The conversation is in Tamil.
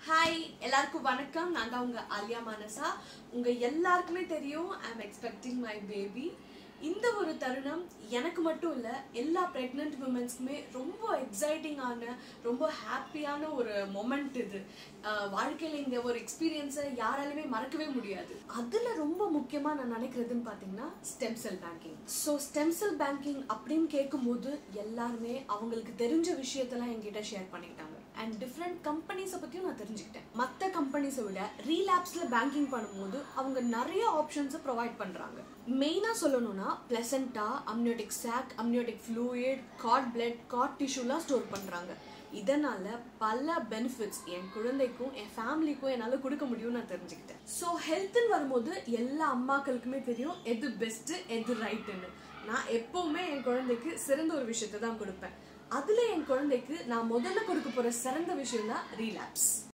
ஹாய் எல்லாருக்கும் வணக்கம் நான் தான் உங்க ஆலியா மானசா உங்க எல்லாருக்குமே தெரியும் I am expecting my baby இந்த ஒரு தருணம் எனக்கு மட்டும் இல்ல எல்லா பிரெக்னென்ட் உமன்ஸ்க்குமே ரொம்ப எக்ஸைட்டிங்கான ரொம்ப ஹாப்பியான ஒரு மொமெண்ட் இது அஹ் வாழ்க்கையில இந்த ஒரு எக்ஸ்பீரியன்ஸை யாராலுமே மறக்கவே முடியாது அதுல ரொம்ப முக்கியமா நான் நினைக்கிறதுன்னு பாத்தீங்கன்னா stem cell banking so stem cell banking அப்படின்னு கேட்கும்போது எல்லாருமே அவங்களுக்கு தெரிஞ்ச விஷயத்தெல்லாம் என்கிட்ட ஷேர் பண்ணிக்கிட்டாங்க அண்ட் டிஃப்ரெண்ட் கம்பெனிஸை பற்றியும் நான் தெரிஞ்சுக்கிட்டேன் மற்ற கம்பெனிஸை விட ரீலாப்ஸில் பேங்கிங் பண்ணும்போது அவங்க நிறைய ஆப்ஷன்ஸை ப்ரொவைட் பண்ணுறாங்க மெயினாக சொல்லணும்னா placenta amniotic sac amniotic fluid cord blood cord டிஷ்யூலாம் ஸ்டோர் பண்ணுறாங்க இதனால பல பெனிஃபிட்ஸ் என் குழந்தைக்கும் என் ஃபேமிலிக்கும் என்னால் கொடுக்க முடியும்னு நான் தெரிஞ்சுக்கிட்டேன் ஸோ ஹெல்த்துன்னு வரும்போது எல்லா அம்மாக்களுக்குமே தெரியும் எது பெஸ்ட்டு எது ரைட்டுன்னு நான் எப்பவுமே என் குழந்தைக்கு சிறந்த ஒரு விஷயத்தை தான் கொடுப்பேன் அதுல என் குழந்தைக்கு நான் முதல்ல கொடுக்க போற சிறந்த விஷயம் தான் ரீலாப்ஸ்